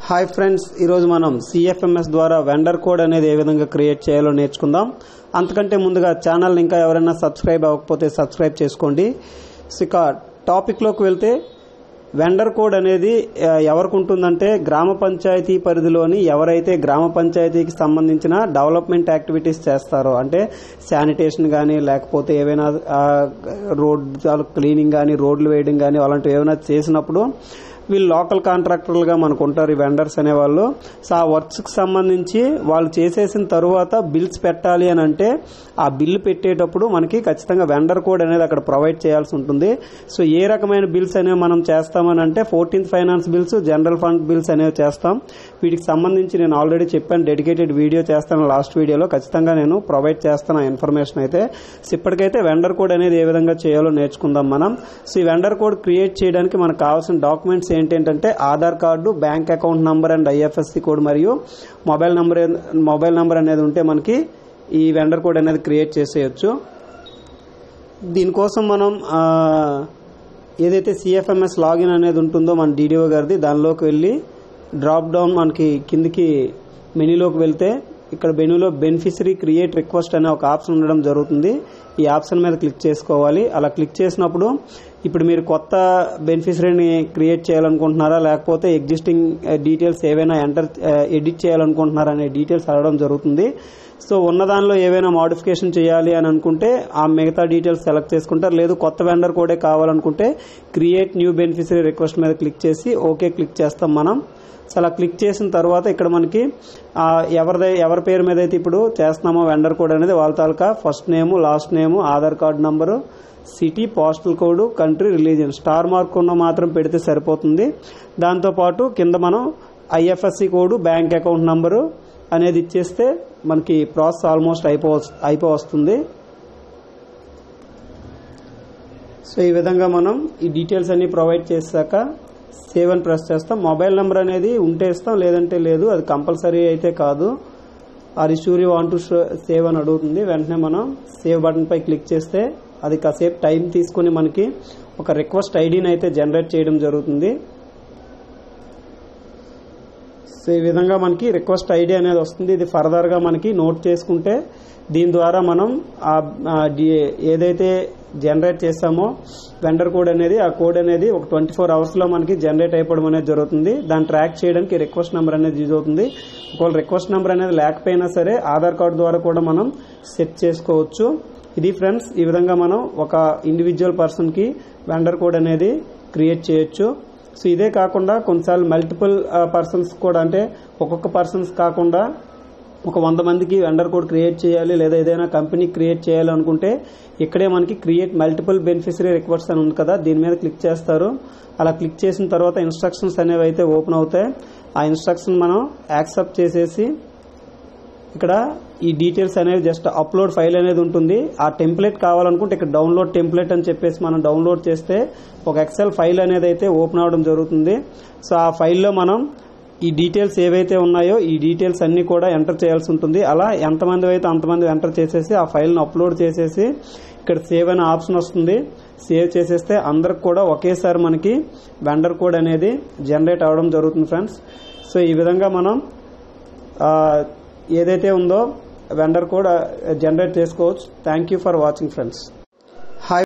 hi friends ఈరోజు మనం CFMS ద్వారా వెండర్ కోడ్ అనేది ఏ విధంగా క్రియేట్ చేయాలో నేర్చుకుందాం అంతకంటే ముందుగా ఛానల్ ఇంకా ఎవరైనా సబ్స్క్రైబ్ అవ్వకపోతే సబ్స్క్రైబ్ చేసుకోండి సో ఇక టాపిక్లోకి వెళ్తే వెండర్ కోడ్ అనేది ఆ, ఎవరికి ఉంటుందంటే గ్రామ పంచాయతీ పరిధిలోని ఎవరైతే గ్రామ పంచాయతీకి సంబంధించిన డెవలప్మెంట్ యాక్టివిటీస్ చేస్తారో అంటే శానిటేషన్ కానీ లేకపోతే ఏవైనా ఆ, రోడ్ క్లీనింగ్ కానీ రోడ్లు వేయడం కానీ అలాంటివి ఏమైనా చేసినప్పుడు వీళ్ళు లోకల్ కాంట్రాక్టర్లుగా మనకు ఉంటారు ఈ వెండర్స్ అనేవాళ్ళు సో ఆ వర్క్స్కి సంబంధించి వాళ్ళు చేసేసిన తరువాత బిల్స్ పెట్టాలి అని అంటే ఆ బిల్లు పెట్టేటప్పుడు మనకి ఖచ్చితంగా వెండర్ కోడ్ అనేది అక్కడ ప్రొవైడ్ చేయాల్సి ఉంటుంది సో ఏ రకమైన బిల్స్ అనేవి మనం చేస్తామని అంటే fourteenth finance bills general fund bills అనేవి చేస్తాం వీటికి సంబంధించి నేను ఆల్రెడీ చెప్పాను డెడికేటెడ్ వీడియో చేస్తాను లాస్ట్ వీడియోలో ఖచ్చితంగా నేను ప్రొవైడ్ చేస్తాను ఆ ఇన్ఫర్మేషన్ అయితే సో ఇప్పటికైతే వెండర్ కోడ్ అనేది ఏ విధంగా చేయాలో నేర్చుకుందాం మనం సో ఈ వెండర్ కోడ్ క్రియేట్ చేయడానికి మనకు కావాల్సిన డాక్యుమెంట్స్ ఏంటంటే Aadhaar card bank account number and IFSC code మరియు మొబైల్ నంబర్ మొబైల్ నంబర్ అనేది ఉంటే మనకి ఈ వెండర్ కోడ్ అనేది క్రియేట్ చేసేయచ్చు దీనికోసం మనం ఆ, ఏదైతే సిఎఫ్ఎంఎస్ లాగిన్ అనేది ఉంటుందో మన డీడీఓ గారిది దానిలోకి వెళ్ళి డ్రాప్ డౌన్ మనకి కిందికి మెనూలోకి వెళ్తే ఇక్కడ మెనూలో బెనిఫిషరీ క్రియేట్ రిక్వెస్ట్ అనే ఒక ఆప్షన్ ఉండడం జరుగుతుంది ఈ ఆప్షన్ మీద క్లిక్ చేసుకోవాలి అలా క్లిక్ చేసినప్పుడు ఇప్పుడు మీరు కొత్త బెనిఫిషరీని క్రియేట్ చేయాలనుకుంటున్నారా లేకపోతే ఎగ్జిస్టింగ్ డీటెయిల్స్ ఏవైనా ఎంటర్ ఎడిట్ చేయాలనుకుంటున్నారా అనే డీటెయిల్స్ అడగడం జరుగుతుంది సో ఉన్న దానిలో ఏవైనా మాడిఫికేషన్ చేయాలి అని అనుకుంటే ఆ మిగతా డీటెయిల్స్ సెలెక్ట్ చేసుకుంటారు లేదు కొత్త వెండర్ కోడే కావాలనుకుంటే క్రియేట్ న్యూ బెనిఫిషరీ రిక్వెస్ట్ మీద క్లిక్ చేసి ఓకే క్లిక్ చేస్తాం మనం సో అలా క్లిక్ చేసిన తర్వాత ఇక్కడ మనకి ఆ, ఎవరిదై ఎవరి పేరు మీద అయితే ఇప్పుడు చేస్తున్నామో వెండర్ కోడ్ అనేది వాళ్ళ తాలూకా first name last name Aadhaar card number city postal code country religion star mark ఉన్న మాత్రం పెడితే సరిపోతుంది దాంతోపాటు కింద మనం IFSC code bank account number అనేది ఇచ్చేస్తే మనకి ప్రాసెస్ ఆల్మోస్ట్ అయిపో అయిపో వస్తుంది సో ఈ విధంగా మనం ఈ డీటెయిల్స్ అన్ని ప్రొవైడ్ చేశాక సేవ్ అని ప్రెస్ చేస్తాం మొబైల్ నెంబర్ అనేది ఉంటే ఇస్తాం లేదంటే లేదు అది కంపల్సరీ అయితే కాదు are you sure you want to save అని అడుగుతుంది వెంటనే మనం సేవ్ బటన్ పై క్లిక్ చేస్తే అది కాసేపు టైం తీసుకుని మనకి ఒక రిక్వెస్ట్ ఐడిని అయితే జనరేట్ చేయడం జరుగుతుంది సో ఈ విధంగా మనకి రిక్వెస్ట్ ఐడి అనేది వస్తుంది ఇది ఫర్దర్ గా మనకి నోట్ చేసుకుంటే దీని ద్వారా మనం ఆ ఆ డి- ఏదైతే జనరేట్ చేసామో వెండర్ కోడ్ అనేది ఆ కోడ్ అనేది ఒక ట్వంటీ ఫోర్ అవర్స్ లో మనకి జనరేట్ అయిపోవడం అనేది జరుగుతుంది దాన్ని ట్రాక్ చేయడానికి రిక్వెస్ట్ నెంబర్ అనేది యూజ్ అవుతుంది ఒకవేళ రిక్వెస్ట్ నెంబర్ అనేది లేకపోయినా సరే ఆధార్ కార్డు ద్వారా కూడా మనం సెట్ చేసుకోవచ్చు ఇది ఫ్రెండ్స్ ఈ విధంగా మనం ఒక ఇండివిజువల్ పర్సన్ కి వెండర్ కోడ్ అనేది క్రియేట్ చేయొచ్చు సో ఇదే కాకుండా కొన్నిసార్లు మల్టిపుల్ పర్సన్స్ కూడా అంటే ఒక్కొక్క పర్సన్స్ కాకుండా ఒక వంద మందికి వెండర్ కోడ్ క్రియేట్ చేయాలి లేదా ఏదైనా కంపెనీ క్రియేట్ చేయాలి అనుకుంటే ఇక్కడే మనకి క్రియేట్ మల్టిపుల్ బెనిఫిషరీ రిక్వెస్ట్ అని ఉంది కదా దీని మీద క్లిక్ చేస్తారు అలా క్లిక్ చేసిన తర్వాత ఇన్స్ట్రక్షన్స్ అనేవి అయితే ఓపెన్ అవుతాయి ఆ ఇన్స్ట్రక్షన్ మనం యాక్సెప్ట్ చేసేసి ఇక్కడ ఈ డీటెయిల్స్ అనేవి జస్ట్ అప్లోడ్ ఫైల్ అనేది ఉంటుంది ఆ టెంప్లెట్ కావాలనుకుంటే ఇక్కడ డౌన్లోడ్ టెంప్లెట్ అని చెప్పేసి మనం డౌన్లోడ్ చేస్తే ఒక ఎక్సెల్ ఫైల్ అనేది అయితే ఓపెన్ అవడం జరుగుతుంది సో ఆ ఫైల్లో మనం ఈ డీటెయిల్స్ ఏవైతే ఉన్నాయో ఈ డీటెయిల్స్ అన్ని కూడా ఎంటర్ చేయాల్సి ఉంటుంది అలా ఎంతమంది అయితే అంతమంది ఎంటర్ చేసేసి ఆ ఫైల్ను అప్లోడ్ చేసేసి ఇక్కడ సేవ్ అనే ఆప్షన్ వస్తుంది సేవ్ చేసేస్తే అందరికి కూడా ఒకేసారి మనకి వెండర్ కోడ్ అనేది జనరేట్ అవడం జరుగుతుంది ఫ్రెండ్స్ సో ఈ విధంగా మనం ఆ, ఏదైతే ఉందో వెండర్ కోడ్ జనరేట్ చేసుకోవచ్చు thank you for watching friends